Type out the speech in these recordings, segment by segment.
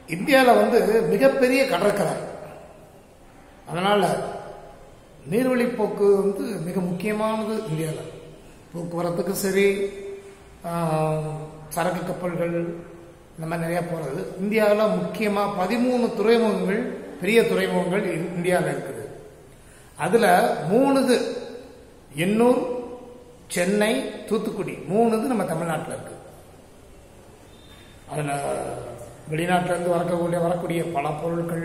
இந்தியாவில் வந்து மிகப்பெரிய கடற்கரை அதனால் நீர்வழி போக்கு வந்து மிக முக்கியமானது இந்தியாவில் போக்குவரத்துக்கு சரி ஆஹ், சரக்கு கப்பல்கள் இந்த மாதிரி நிறையா போகிறது இந்தியாவில் முக்கியமாக பதிமூணு துறைமுகங்கள் பெரிய துறைமுகங்கள் இந்தியாவில் இருக்குது அதில் மூணு இது எண்ணூர் சென்னை தூத்துக்குடி மூணு இது நம்ம தமிழ்நாட்டில் இருக்கு அதில் வெளிநாட்டிலேருந்து வரக்கூடிய வரக்கூடிய பல பொருட்கள்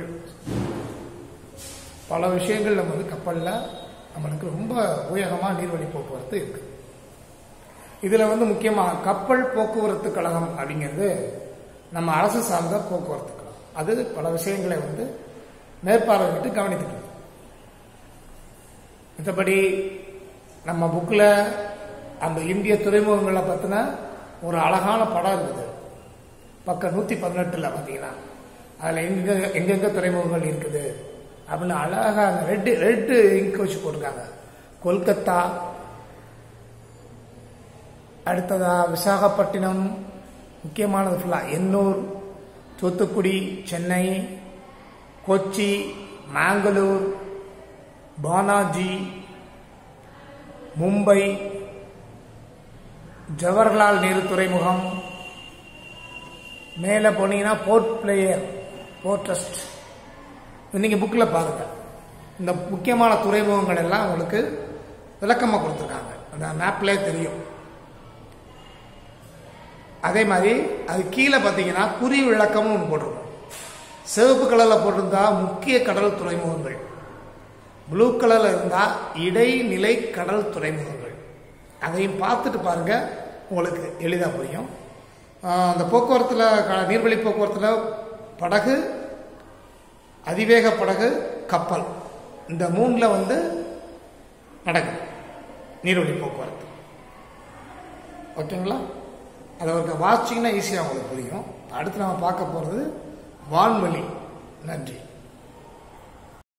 பல விஷயங்கள் நம்ம வந்து கப்பலில் நம்மளுக்கு ரொம்ப உபயோகமாக நீர்வழி போக்குவரத்து இருக்கு இதில் வந்து முக்கியமாக கப்பல் போக்குவரத்து கழகம் அப்படிங்கிறது நம்ம அரசு சார்ந்த போக்குவரத்து கழகம் அது பல விஷயங்களை வந்து மேற்பார்வையிட்டு கவனித்துட்டு இருக்கு. மற்றபடி நம்ம புக்கில் அந்த இந்திய துறைமுகங்களை பற்றின ஒரு அழகான படம் இருக்குது பக்கம் நூற்றி பதினெட்டில் பார்த்தீங்கன்னா அதில் எங்க எங்கெங்க துறைமுகங்கள் இருக்குது அப்படின்னு அழகாக அந்த ரெட்டு ரெட்டு இங்க் வச்சு போட்டிருக்காங்க கொல்கத்தா அடுத்ததா விசாகப்பட்டினம் முக்கியமானது ஃபுல்லாக எண்ணூர் தூத்துக்குடி சென்னை கொச்சி மேங்களூர் பானாஜி மும்பை ஜவஹர்லால் நேரு துறைமுகம் மேலே போனீங்கன்னா போர்ட் பிளேயர் போர்ட் ட்ரஸ்ட் நீங்கள் புக்கில் பாருங்க இந்த முக்கியமான துறைமுகங்கள் எல்லாம் உங்களுக்கு விளக்கமாக கொடுத்துருக்காங்க அந்த மேப்லேயே தெரியும் அதே மாதிரி அது கீழே பார்த்தீங்கன்னா குறி விளக்கம்னு ஒன்று போட்டிருக்கும் சிவப்பு கலரில் போட்டிருந்தா முக்கிய கடல் துறைமுகங்கள் ப்ளூ கலரில் இருந்தால் இடைநிலை கடல் துறைமுகங்கள் அதையும் பார்த்துட்டு பாருங்க உங்களுக்கு எளிதாக புரியும் ஆஹ் அந்த போக்குவரத்தில் க- நீர்வழி போக்குவரத்தில் படகு அதிவேக படகு கப்பல் இந்த மூணில் வந்து நடக்குது நீர்வழி போக்குவரத்து ஓகேங்களா அதை ஒரு வாசிச்சிங்கன்னா ஈஸியாக உங்களுக்கு புரியும் அடுத்து நம்ம பார்க்க போகிறது வான்வழி நன்றி